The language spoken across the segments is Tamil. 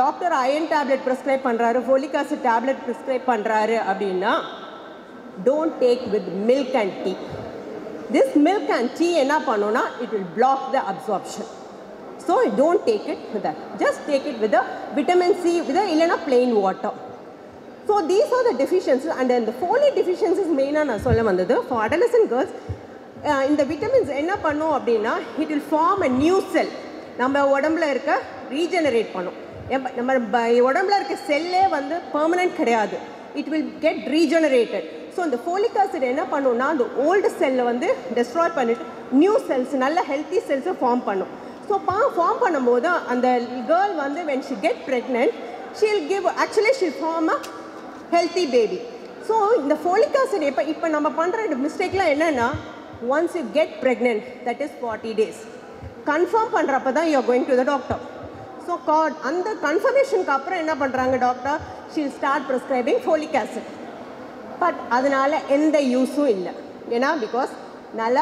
டாக்டர் அயன் டேப்லெட் ப்ரிஸ்கிரைப் பண்ணுறாரு ஃபோலிக் ஆசிட் டேப்லெட் ப்ரிஸ்கிரைப் பண்ணுறாரு அப்படின்னா don't take with milk and tea this milk and tea என்ன பண்ணுன்னா it will block the absorption so don't take it with that just take it with vitamin C with இல்லைன்னா plain water so these are the deficiency and இந்த ஃபோலி டெஃபிஷியன்சிஸ் மெயினாக நான் சொல்ல வந்தது ஃபார் அடலசன் கேர்ள்ஸ் இந்த விட்டமின்ஸ் என்ன பண்ணும் அப்படின்னா it will form a new செல் நம்ம உடம்புல இருக்க ரீஜெனரேட் பண்ணும் எப்ப- நம்ம ப- உடம்புல இருக்க செல்லே வந்து பெர்மனன்ட் கிடையாது it will get regenerated so இந்த ஃபோலிக் ஆசிட் என்ன பண்ணும்னா அந்த ஓல்டு செல்லை வந்து டெஸ்ட்ராய் பண்ணிட்டு நியூ செல்ஸ் நல்ல ஹெல்த்தி செல்ஸை ஃபார்ம் பண்ணும் ஸோ பா ஃபார்ம் பண்ணும்போது அந்த கேர்ள் வந்து when she get pregnant she'll give actually she'll form a healthy baby so இந்த ஃபோலிக் ஆசிட் இப்போ இப்போ நம்ம பண்ணுற மிஸ்டேக்லாம் என்னென்னா once you get pregnant that is forty days confirm பண்ணுறப்ப தான் you going to the doctor so got அந்த கன்ஃபர்மேஷனுக்கு அப்புறம் என்ன பண்ணுறாங்க doctor she'll start prescribing folic acid but அதனால எந்த யூஸும் இல்லை ஏன்னா பிகாஸ் நல்லா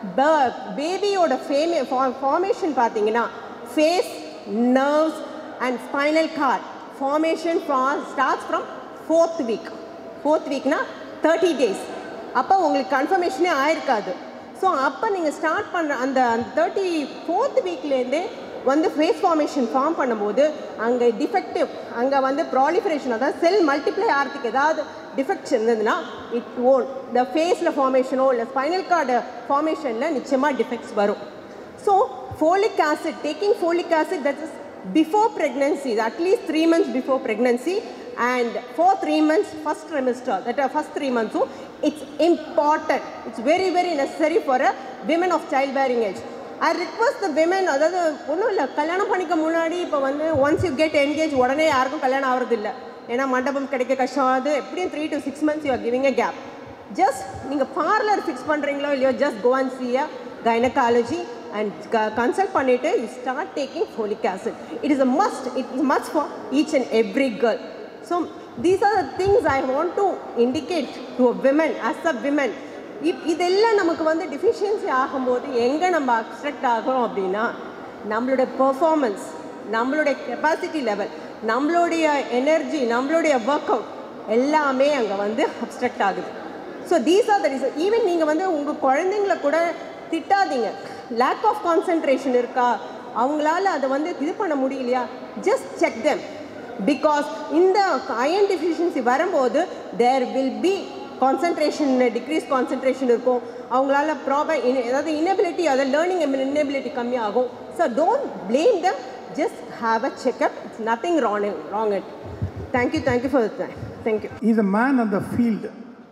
பேபியோட ஃபேமே ஃபார்மேஷன் பார்த்தீங்கன்னா face nerves and spinal cord formation starts from fourth week fourth வீக்னா தேர்ட்டி டேஸ் அப்போ உங்களுக்கு கன்ஃபர்மேஷனே ஆயிருக்காது ஸோ அப்போ நீங்கள் ஸ்டார்ட் பண்ணுற அந்த அந்த தேர்ட்டி ஃபோர்த் வீக்லேருந்தே வந்து ஃபேஸ் ஃபார்மேஷன் ஃபார்ம் பண்ணும்போது அங்கே டிஃபெக்டிவ் அங்கே வந்து ப்ராலிஃபரேஷன் அதாவது செல் மல்டிப்ளை ஆகிறதுக்கு ஏதாவது டிஃபெக்ட்ஸ் இருந்ததுன்னா இட் ஓன் இந்த ஃபேஸில் ஃபார்மேஷனோ இல்லை ஸ்பைனல் கார்டு ஃபார்மேஷனில் நிச்சயமாக டிஃபெக்ட்ஸ் வரும் so folic acid taking folic acid that is before pregnancy at least three months before pregnancy and for three months first trimester that are first three months so it's important it's very very necessary for a women of childbearing age I request the women அதாவது ஒன்றும் இல்லை கல்யாணம் பண்ணிக்க முன்னாடி இப்போ வந்து ஒன்ஸ் யூ கெட் என்கேஜ் உடனே யாருக்கும் கல்யாணம் ஆகிறது இல்லை ஏன்னா மண்டபம் கிடைக்க கஷ்டம் அது எப்படியும் three to six months you are giving a gap just நீங்கள் பார்லர் ஃபிக்ஸ் பண்ணுறீங்களோ இல்லையோ just go and see a gynaecology and consult பண்ணிவிட்டு you start taking folic acid it is a must it is must for each and every girl so these are the things I want to indicate to a women as a women if இதெல்லாம் நமக்கு வந்து டிஃபிஷியன்சி ஆகும்போது எங்கே நம்ம அப்ஸ்ட்ரக்ட் ஆகிறோம் அப்படின்னா நம்மளுடைய பெர்ஃபார்மன்ஸ் நம்மளுடைய கெப்பாசிட்டி லெவல் நம்மளுடைய எனர்ஜி நம்மளுடைய ஒர்க் அவுட் எல்லாமே அங்கே வந்து அப்ஸ்ட்ரக்ட் ஆகுது so these are the reason even நீங்கள் வந்து உங்கள் குழந்தைங்கள கூட திட்டாதீங்க லேக் ஆஃப் கான்சென்ட்ரேஷன் இருக்கா அவங்களால அதை வந்து இது பண்ண முடியலையா ஜஸ்ட் செக் தெம் பிகாஸ் இந்த அயன் டெஃபிஷியன்சி வரும்போது there will be concentration decrease concentration இருக்கும் அவங்களால ப்ராப்ளம் அதாவது இனபிலிட்டி அதாவது லேர்னிங் இனபிலிட்டி கம்மியாகும் so don't blame them just have a checkup it's nothing wrong wrong it thank you thank you for time thank you He's a man on the field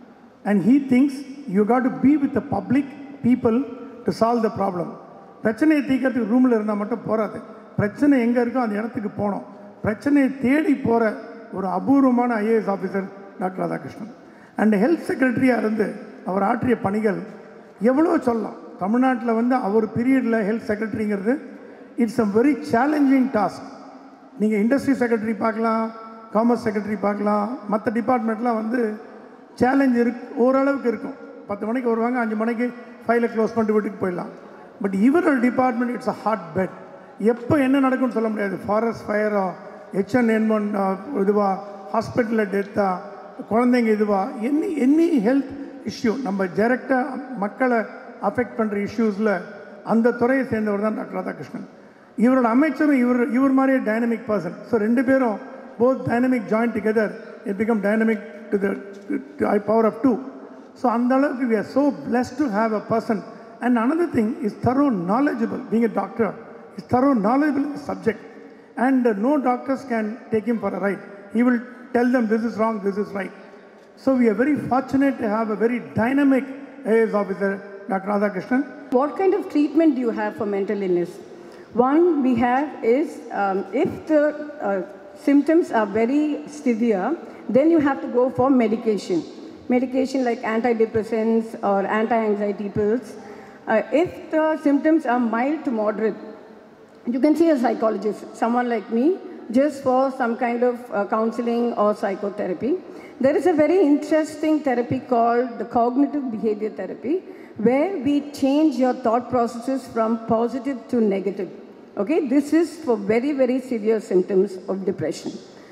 and he thinks you got to be with the public people to solve the problem. பிரச்சனையை தீர்க்கறதுக்கு ரூமில் இருந்தால் மட்டும் போகாது பிரச்சனை எங்கே இருக்கோ அந்த இடத்துக்கு போகணும் பிரச்சனையை தேடி போகிற ஒரு அபூர்வமான IAS officer doctor Radhakrishnan and health செக்ரட்டரியாக இருந்து அவர் ஆற்றிய பணிகள் எவ்வளோ சொல்லலாம் தமிழ்நாட்டில் வந்து அவர் பீரியடில் ஹெல்த் செக்ரட்டரிங்கிறது it's a very challenging task நீங்கள் இண்டஸ்ட்ரி செக்ரட்டரி பார்க்கலாம் காமர்ஸ் செக்ரட்டரி பார்க்கலாம் மற்ற டிபார்ட்மெண்ட்லாம் வந்து சேலஞ்ச் இருக்கு ஓரளவுக்கு இருக்கும் பத்து மணிக்கு வருவாங்க அஞ்சு மணிக்கு ஃபைலை க்ளோஸ் பண்ணிட்டு வீட்டுக்கு போயிடலாம் பட் இவரோட department it's a hard bed எப்போ என்ன நடக்கும்னு சொல்ல முடியாது ஃபாரஸ்ட் ஃபயரோ ஹெச்என் என்மன் இதுவா ஹாஸ்பிட்டலில் டெத்தா குழந்தைங்க இதுவா எனி எனி ஹெல்த் இஷ்யூ நம்ம டைரெக்டாக மக்களை அஃபெக்ட் பண்ணுற இஷ்யூஸில் அந்த துறையை சேர்ந்தவர் தான் டாக்டர் ராதாகிருஷ்ணன் இவரோட அமைச்சரும் இவர் இவர் மாதிரியே டைனமிக் பர்சன் ஸோ ரெண்டு பேரும் both dynamic join together it become dynamic to the power of two so அந்த அளவுக்கு we are so plus to have a person and another thing is thorough knowledgeable being a doctor is thorough knowledgeable in the subject and uh, no doctors can take him for a ride he will tell them this is wrong this is right so we are very fortunate to have a very dynamic AS officer Dr. Radhakrishnan What kind of treatment do you have for mental illness? One we have is um, if the uh, symptoms are very severe, then you have to go for medication. Medication like antidepressants or anti-anxiety pills. Uh, if the symptoms are mild to moderate, you can see a psychologist, someone like me, just for some kind of uh, counseling or psychotherapy. There is a very interesting therapy called the cognitive behavior therapy, where we change your thought processes from positive to negative. Okay, this is for very, very severe symptoms of depression.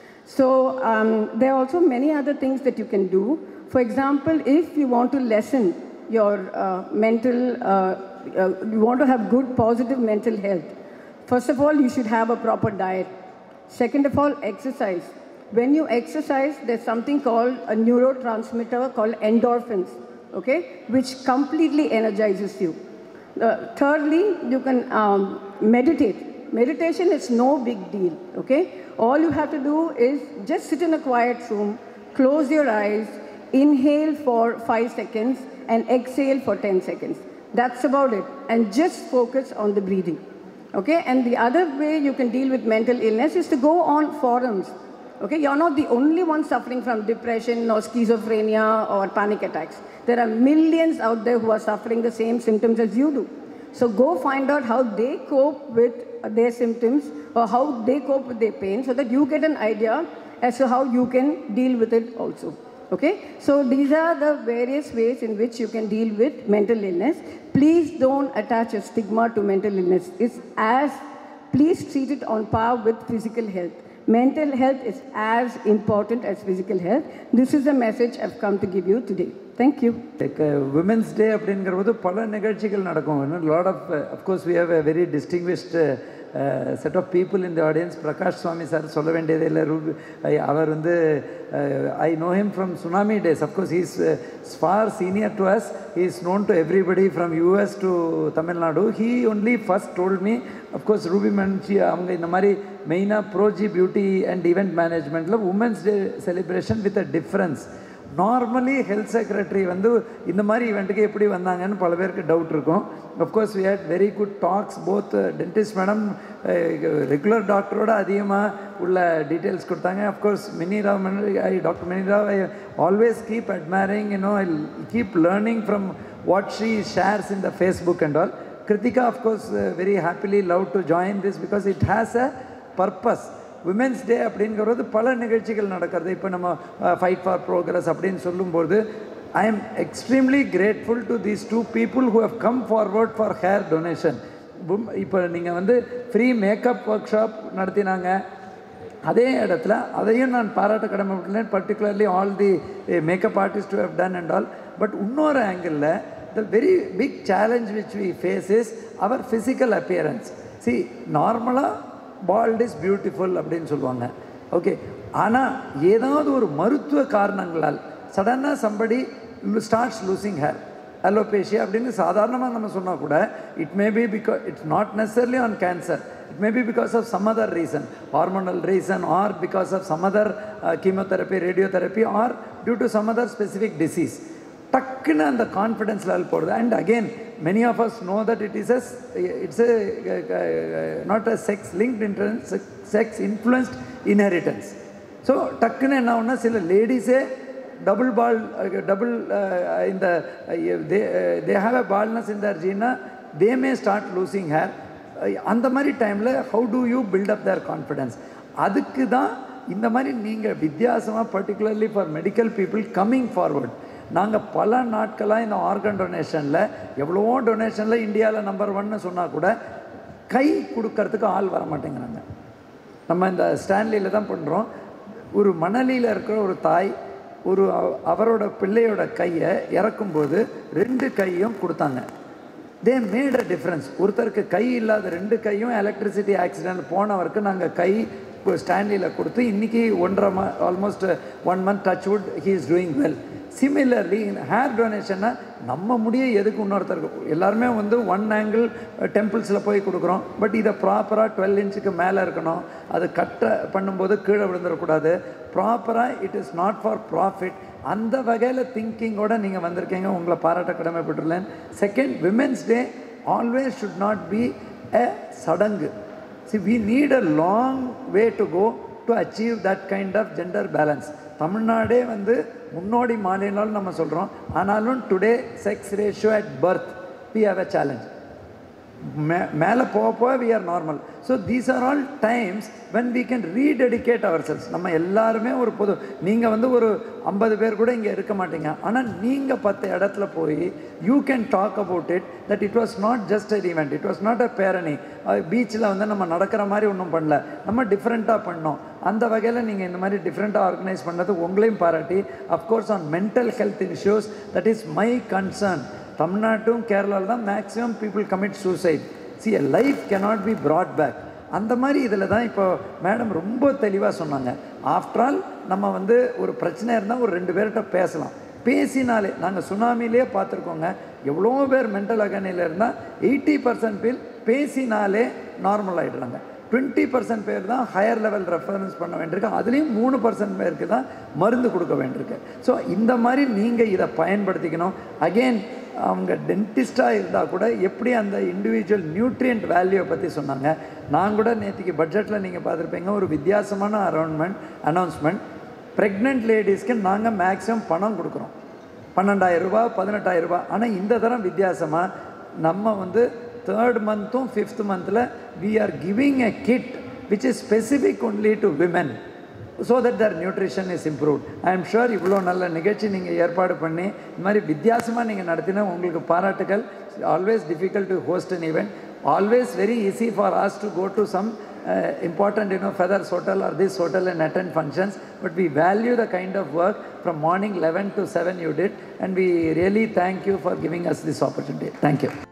So um, there are also many other things that you can do. For example, if you want to lessen your uh, mental, uh, uh, you want to have good, positive mental health, first of all, you should have a proper diet. Second of all, exercise. When you exercise, there's something called a neurotransmitter called endorphins, okay, which completely energizes you. Uh, thirdly, you can um, meditate. Meditation is no big deal, okay? All you have to do is just sit in a quiet room, close your eyes, inhale for five seconds, and exhale for 10 seconds. That's about it. And just focus on the breathing. Okay? And the other way you can deal with mental illness is to go on forums. Okay? You're not the only one suffering from depression or schizophrenia or panic attacks. There are millions out there who are suffering the same symptoms as you do. So go find out how they cope with their symptoms or how they cope with their pain so that you get an idea as to how you can deal with it also. Okay? So these are the various ways in which you can deal with mental illness. Please don't attach a stigma to mental illness. It's as, please treat it on par with physical health. Mental health is as important as physical health. This is the message I've come to give you today. Thank you. Like women's day அப்படிங்கிற போது பல நிகழ்ச்சிகள் நடக்கும் lot of of course we have a very distinguished set of people இந்த ஆடியன்ஸ் பிரகாஷ் சுவாமி சார் சொல்ல வேண்டியதே இல்லை ரூபி அவர் வந்து I know him from tsunami days of course is far senior to us is known to everybody from US to Tamil Nadu he only first told me of course Ruby Manshi அவங்க இந்த மாதிரி மெயினாக ப்ரோஜி beauty and event மேனேஜ்மெண்ட்டில் women's day celebration with a difference normally health secretary வந்து இந்த மாதிரி ஈவெண்ட்டுக்கு எப்படி வந்தாங்கன்னு பல பேருக்கு டவுட் இருக்கும் of course we had very good talks both dentist madam regular டாக்டரோட அதிகமாக உள்ள டீட்டெயில்ஸ் கொடுத்தாங்க of course Mini Rao I doctor Mini Rao I always keep admiring you know I keep learning from what she shares in the Facebook and all Krithika of course very happily love to join this because it has a purpose women's day அப்படிங்கிறது பல நிகழ்ச்சிகள் நடக்கிறது இப்போ நம்ம ஃபைட் ஃபார் ப்ரோக்ரஸ் அப்படின்னு சொல்லும்போது I am extremely grateful to these two people who have come forward for hair donation இப்போ நீங்கள் வந்து ஃப்ரீ மேக்கப் ஒர்க் ஷாப் நடத்தினாங்க அதே இடத்துல அதையும் நான் பாராட்ட கடமைப்பட்டுள்ளேன் particularly all the makeup artist have done and all but இன்னொரு ஆங்கிளில் the very big challenge which we face is our physical appearance see நார்மலாக பால்ட் இஸ் பியூட்டிஃபுல் அப்படின்னு சொல்லுவாங்க ஓகே ஆனால் ஏதாவது ஒரு மருத்துவ காரணங்களால் சடனாக somebody starts losing hair alopecia அப்படின்னு சாதாரணமாக நம்ம சொன்னால் கூட it may be because it's not necessarily an cancer it may be because of some other reason hormonal reason or because of some other chemotherapy radiotherapy or due to some other specific disease டக்குன்னு அந்த கான்ஃபிடென்ஸ் லெவல் போடுது and again many of us know that it is as it's not a sex linked இன்டர்னஸ் செக்ஸ் இன்ஃப்ளூயன்ஸ்ட் இன்ஹெரிட்டன்ஸ் ஸோ டக்குன்னு என்ன ஒன்றா சில லேடிஸே டபுள் பால் டபுள் இந்த they they have a baldness in their ஜீனா they may start losing hair அந்த மாதிரி டைமில் how do you build up there confidence அதுக்கு தான் இந்த மாதிரி நீங்கள் வித்தியாசமாக particularly for medical people coming forward நாங்கள் பல நாட்களாக இந்த ஆர்கன் டொனேஷனில் எவ்வளவோ டொனேஷனில் இந்தியாவில் நம்பர் ஒன்னு சொன்னால் கூட கை கொடுக்கறதுக்கு ஆள் வர மாட்டேங்கிறாங்க நம்ம இந்த ஸ்டான்லியில் தான் பண்ணுறோம் ஒரு மணலியில் இருக்கிற ஒரு தாய் ஒரு அவ- அவரோட பிள்ளையோட கையை இறக்கும்போது ரெண்டு கையும் கொடுத்தாங்க தே மேட் அ டிஃப்ரென்ஸ் ஒருத்தருக்கு கை இல்லாத ரெண்டு கையும் எலக்ட்ரிசிட்டி ஆக்சிடென்ட் போனவருக்கு நாங்கள் கை ஸ்டான்லியில் கொடுத்து இன்றைக்கி ஒன்றரை ம almost one month touch wood he is doing well similarly hair டொனேஷனை நம்ம முடிய எதுக்கு இன்னொருத்தருக்கு எல்லாருமே வந்து ஒன் ஆங்கிள் டெம்பிள்ஸில் போய் கொடுக்குறோம் பட் இதை ப்ராப்பராக டுவெல் இன்ச்சுக்கு மேலே இருக்கணும் அது கட்ட பண்ணும்போது கீழே விழுந்துடக்கூடாது ப்ராப்பராக it is not for profit அந்த வகையில் திங்கிங்கோட நீங்கள் வந்திருக்கீங்க உங்களை பாராட்ட கடமைப்பட்டுள்ளேன் second women's day always should not be a சடங்கு see we need a long way to go to achieve that kind of gender balance தமிழ்நாடே வந்து முன்னோடி மாநிலம் நம்ம சொல்கிறோம் ஆனாலும் today sex ratio at birth we have a challenge மே மேலே போக போக we are normal so these are all times when we can rededicate our selves நம்ம எல்லாருமே ஒரு பொது நீங்கள் வந்து ஒரு ஐம்பது பேர் கூட இங்கே இருக்க மாட்டீங்க ஆனால் நீங்கள் பத்து இடத்துல போய் you can talk about it that it was not just a event it was not a பேரணி பீச்சில் வந்து நம்ம நடக்கிற மாதிரி ஒன்றும் பண்ணல நம்ம டிஃப்ரெண்ட்டாக பண்ணோம் அந்த வகையில் நீங்கள் இந்த மாதிரி டிஃப்ரெண்ட்டாக ஆர்கனைஸ் பண்ணது உங்களையும் பாராட்டி of course on mental health issues that is my concern தமிழ்நாட்டும் கேரளாவில் தான் maximum people commit suicide see a life cannot be brought back அந்த மாதிரி இதில் தான் இப்போ மேடம் ரொம்ப தெளிவாக சொன்னாங்க ஆஃப்டர் ஆல் நம்ம வந்து ஒரு பிரச்சனை இருந்தால் ஒரு ரெண்டு பேர்கிட்ட பேசலாம் பேசினாலே நாங்கள் சுனாமிலே பார்த்துருக்கோங்க எவ்வளோ பேர் மென்டல் அகனியில் இருந்தால் எயிட்டி பர்சன்ட் பேர் பேசினாலே நார்மல் ஆகிடுறாங்க டுவெண்ட்டி பர்சன்ட் பேர் தான் ஹையர் லெவல் ரெஃபரன்ஸ் பண்ண வேண்டியிருக்கு அதுலேயும் மூணு பர்சன்ட் பேருக்கு தான் மருந்து கொடுக்க வேண்டியிருக்கு ஸோ இந்த மாதிரி நீங்கள் இதை பயன்படுத்திக்கணும் அகெயின் அவங்க டென்டிஸ்டாக இருந்தால் கூட எப்படி அந்த இண்டிவிஜுவல் நியூட்ரியன்ட் வேல்யூவை பற்றி சொன்னாங்க நான் கூட நேற்றுக்கு பட்ஜெட்டில் நீங்கள் பார்த்துருப்பீங்க ஒரு வித்தியாசமான அரௌண்ட்மெண்ட் அனௌன்ஸ்மெண்ட் ப்ரெக்னென்ட் லேடிஸ்க்கு நாங்கள் மேக்ஸிமம் பணம் கொடுக்குறோம் பன்னெண்டாயிரம் ரூபாய் பதினெட்டாயிரம் ரூபாய் ஆனால் இந்த தரம் வித்தியாசமாக நம்ம வந்து தேர்ட் மந்த்தும் ஃபிஃப்த் மந்தில் we are giving a kit which is specific only to women so that their nutrition is improved I am sure இவ்வளோ நல்ல நிகழ்ச்சி நீங்கள் ஏற்பாடு பண்ணி இந்த மாதிரி வித்தியாசமாக நீங்கள் நடத்தினா உங்களுக்கு பாராட்டுகள் always difficult to host an event always very easy for us to go to some uh, important, you know, feathers hotel or this hotel and attend functions. But we value the kind of work from morning 11 to 7 you did. And we really thank you for giving us this opportunity. Thank you.